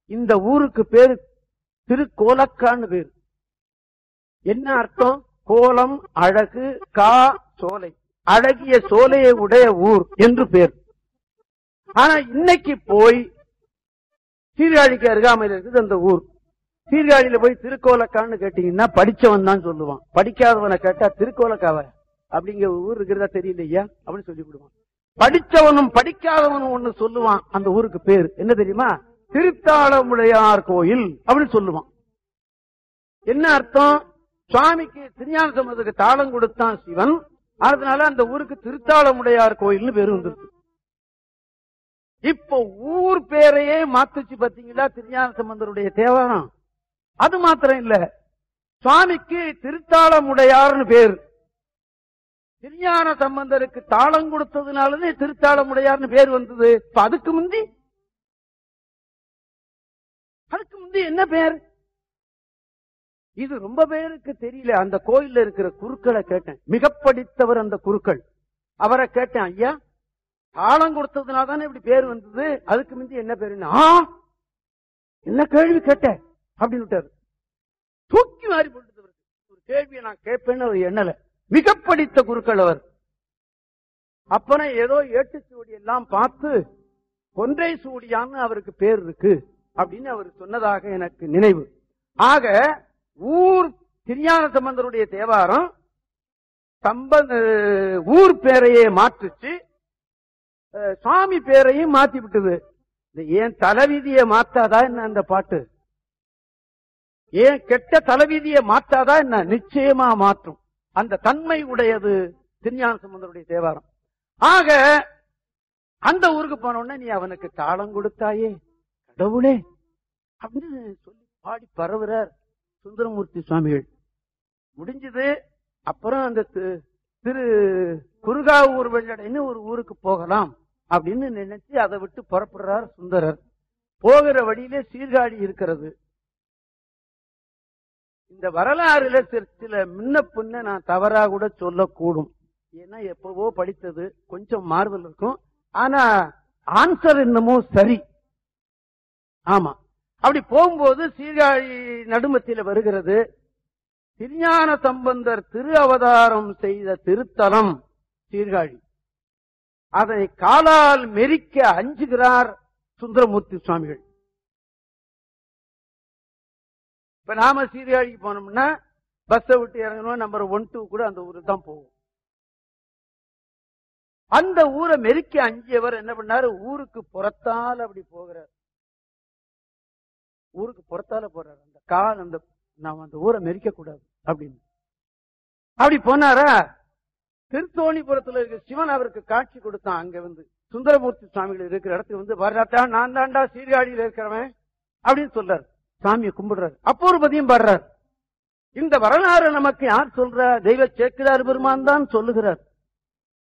இந்த ஊருக்கு பேரு திருக்கோலக்கான்னு பேரு என்ன அர்த்தம் கோலம் அழகு கா சோலை அழகிய சோலையை உடைய ஊர் என்று பேர் ஆனா இன்னைக்கு போய் சீர்காழிக்கு அருகாமையில் இருக்குது அந்த ஊர் சீர்காழியில போய் திருக்கோலக்கான்னு கேட்டீங்கன்னா படிச்சவன் தான் சொல்லுவான் படிக்காதவனை கேட்டா திருக்கோலக்காவ அப்படிங்கிற ஊர் இருக்கிறதா தெரியலையா அப்படின்னு சொல்லி விடுவான் படிச்சவனும் படிக்காதவனும் ஒண்ணு சொல்லுவான் அந்த ஊருக்கு பேர் என்ன தெரியுமா திருத்தாளமுடையார் கோயில் அப்படின்னு சொல்லுவான் என்ன அர்த்தம் சுவாமிக்கு திருஞான சம்பந்தத்துக்கு தாளம் கொடுத்தான் சிவன் அதனால அந்த ஊருக்கு திருத்தாளமுடையார் கோயில்னு பேரு வந்துருக்கு இப்போ ஊர் பேரையே மாத்துச்சு பாத்தீங்களா திருஞான சம்பந்தருடைய தேவாரம் அது மாத்திரம் இல்ல சுவாமிக்கு திருத்தாளமுடையார்னு பேர் திருஞான சம்பந்தருக்கு தாளம் கொடுத்ததுனாலதே திருத்தாளமுடையார்னு பேர் வந்தது இப்ப அதுக்கு முந்தி அதுக்கு முந்தி என்ன பேர் இது ரொம்ப பேருக்கு தெரியல அந்த கோயில்ல இருக்கிற குருக்களை கேட்டேன் மிக படித்தவர் அந்த குருக்கள் அவரை கேட்டேன் ஐயா தாளம் கொடுத்ததுனால தானே இப்படி பேர் வந்தது அதுக்கு முந்தி என்ன பேருன்னா "ஆ, என்ன கேள்வி கேட்ட அப்படின்னு விட்டாரு தூக்கி மாறி போட்டு ஒரு கேள்வியை நான் கேட்பேன்னு அவர் எண்ணல மிக படித்த குருக்கள் அவர் அப்புறம் ஏதோ ஏட்டுச்சுவடி எல்லாம் பார்த்து கொன்றை சூடியான்னு அவருக்கு பேர் இருக்கு அப்படின்னு அவர் சொன்னதாக எனக்கு நினைவு ஆக ஊர் திருஞான சம்பந்தருடைய தேவாரம் சம்பந்த ஊர் பேரையே மாற்றுச்சு அஹ், சுவாமி பேரையும் மாத்தி விட்டது இந்த ஏன் தலைவிதியை மாத்தாதா என்ன அந்த பாட்டு ஏன் கெட்ட தலைவிதியை மாத்தாதா என்ன நிச்சயமா மாற்றும் அந்த தன்மை உடையது திருஞான சம்பந்தருடைய தேவாரம் ஆக அந்த ஊருக்கு போன உடனே நீ அவனுக்கு தாளம் கொடுத்தாயே கடவுளே அப்படின்னு சொல்லி பாடி பரவுறார் சுந்தரமூர்த்தி சுவாமிகள் முடிஞ்சது அப்புறம் அந்த தி- திரு குருகாவூர் வெள்ளடைன்னு ஒரு ஊருக்கு போகலாம் அப்படின்னு நினைச்சு அதை விட்டு புறப்படுறார் சுந்தரர் போகிற வழியிலே சீர்காழி இருக்கிறது இந்த வரலாறுல சில- சில முன்ன பின்ன நான் தவறா கூட சொல்லக்கூடும் ஏன்னா எப்பவோ படித்தது கொஞ்சம் மாறுதல் இருக்கும் ஆனா ஆன்சர் என்னமோ சரி ஆமா அப்படி போகும்போது சீர்காழி நடுமத்தில வருகிறது திருஞான சம்பந்தர் திரு அவதாரம் செய்த திருத்தலம் சீர்காழி அதை காலால் மெரிக்க அஞ்சுகிறார் சுந்தரமூர்த்தி சுவாமிகள் இப்ப நாம சீர்காழிக்கு போனோம்னா பஸ்ஸை விட்டு இறங்கணும் நம்பர் ஒன் டூ கூட அந்த ஊருக்கு தான் போகும் அந்த ஊரை மெரிக்க அஞ்சியவர் என்ன பண்ணாரு ஊருக்கு புறத்தால் அப்படி போகிறார் ஊருக்கு புறத்தால போறாரு அந்த கால் அந்த நாம் அந்த ஊரை மெரிக்க கூடாது அப்படின்னு அப்படி போனாரா திருத்தோணிபுரத்துல இருக்க சிவன் அவருக்கு காட்சி கொடுத்தான் அங்க வந்து சுந்தரமூர்த்தி சுவாமிகள் இருக்கிற இடத்துக்கு வந்து வர்றாத்தா நான் தாண்டா சீர்காழியில இருக்கிறவன் அப்படின்னு சொல்றாரு சாமியை கும்பிடுறாரு அப்போ ஒரு பதியம் பாடுறார் இந்த வரலாறு நமக்கு யார் சொல்ற தெய்வ சேக்கிரார் பெருமான் தான் சொல்லுகிறார்